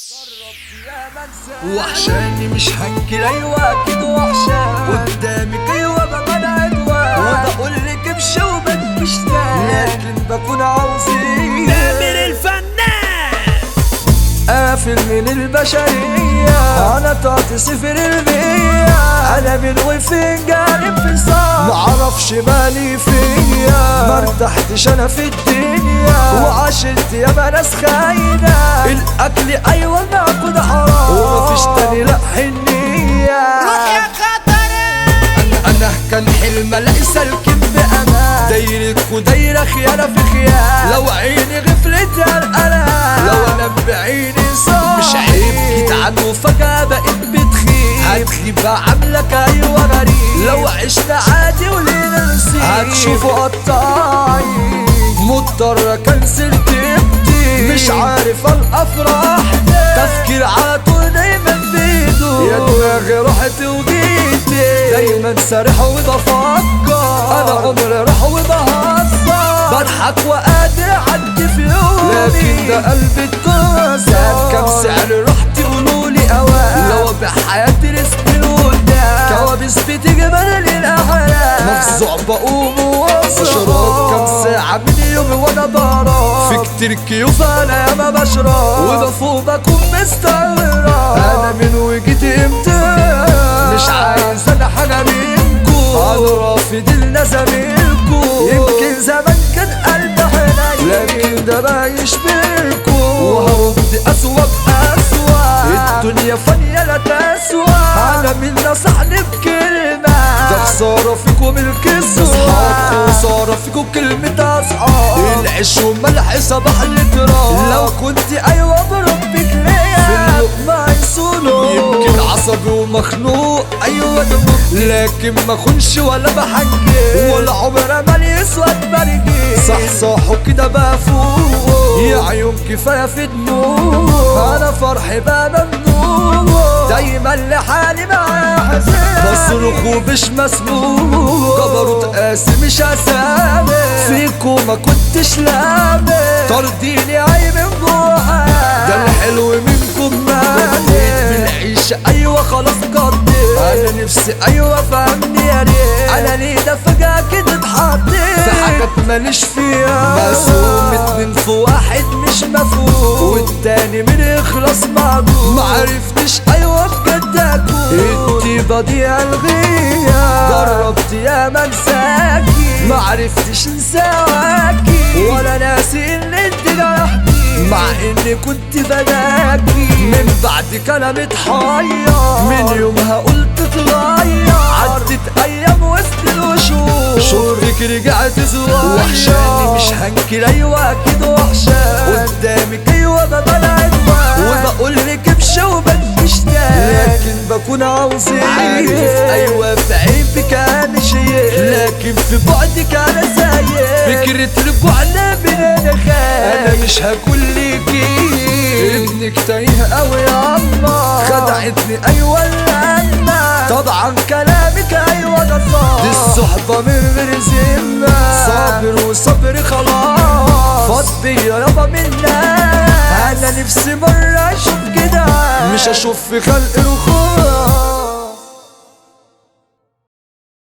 وحشاني مش هنكر ايوه اكيد وحشاني قدامك ايوه ببقى عدوان وبقول لك امشي وبك مشتاق لكن بكون عاوزين تامر الفنان قافل من البشرية أنا طاقت صفر المية أنا من وفين جانب في صار معرفش مالي فيا مرتحتش أنا في الدنيا وعشرت يا ناس خاينة الأكل أيوة باخد حرام ومفيش تاني لأ حنية روح يا خطري انا كان حلم ليس الكذب انا دايرك ودايره خيانه في خيانه لو عيني غفلت انا لو انا بعيني صار مش عيب جدعان وفجاه بقيت بتخيب هتخيب عاملك ايوه غريب لو عشنا عادي ولينا نسيب هتشوفوا قطاعي مضطر اكنسل تبتي مش عارف الافراح تفكير عطول دايما بيدو يا دماغي رحت وجيتي دايما سارح وبفكر انا عمري راح وبهزر بضحك وقادر اعدي في يومي لكن ده قلبي اتكسر كام سعر رحت قولولي اوان لو بحياتي رزق لقدام كوابيس بتيجي بدل الاحلام مفزوع بقوم ووصل بشرب كام ساعة من يومي وانا بقرا في كتير كيوف انا ياما بشرب وبفوق بكون مستغرب انا من وجيت امتى مش عايز انا حاجة منكو انا رافض لنا زميلكو يمكن زمان كان قلبي حنين لكن ده بقى يشبهكو وهرد اسوأ بأسوأ الدنيا فانية لا تسوى انا من نصحني بكلمة ده خسارة فيكم الكسوة اصحاب خسارة فيكم كلمة اصحاب العيش والملح صباح التراب لو كنت ايوه بربك ليا في اللقمة يسولو يمكن عصبي ومخنوق ايوه دموع لكن ما خنش ولا بحجي ولا عمر مالي اسود برجي صح صح وكده بفوق يا عيون كفايه في دموع انا فرحي بقى ممنوع دايما لحالي معايا حزين بصرخ ومش مسموع جبروت قاسي مش اسامي فيكو ما كنتش لامي طرديني عيب من جوه ده الحلو منكم مالي بالعيش ايوه خلاص قضيت انا نفسي ايوه فهمني يا ريت انا ليه ده فجاه كده اتحطيت في حاجات ماليش فيها مسؤول اتنين في واحد مش مفهوم والتاني من اخلاص معدوم معرفتش ايوه بجد اكون الطيبه دي الغيها جربت يا منساكي معرفتش انساكي ولا ناسي ان انت جرحتي مع اني كنت بداكي من بعد كلام اتحير من يومها قلت اتغير عدت ايام وسط الوشوش شوفك رجعت زوار وحشاني مش هنكر ايوه اكيد وحشاني قدامك ايوه ببقى العنوان وبقول لك امشي وبتشتاق لكن بكون عاوزك عارف ايوه في عيبك انا شيء لكن في بعدك انا زيك فكرة رجوعنا بينا خير انا مش هكون ليكي ابنك تايه قوي يا الله خدعتني ايوه اللمة طبعا كلامك ايوه ده صح دي الصحبة من غير ذمة صابر وصبر خلاص فاض بيا يابا منك انا نفسي مرة اشوف كده مش اشوف في خلق الخوف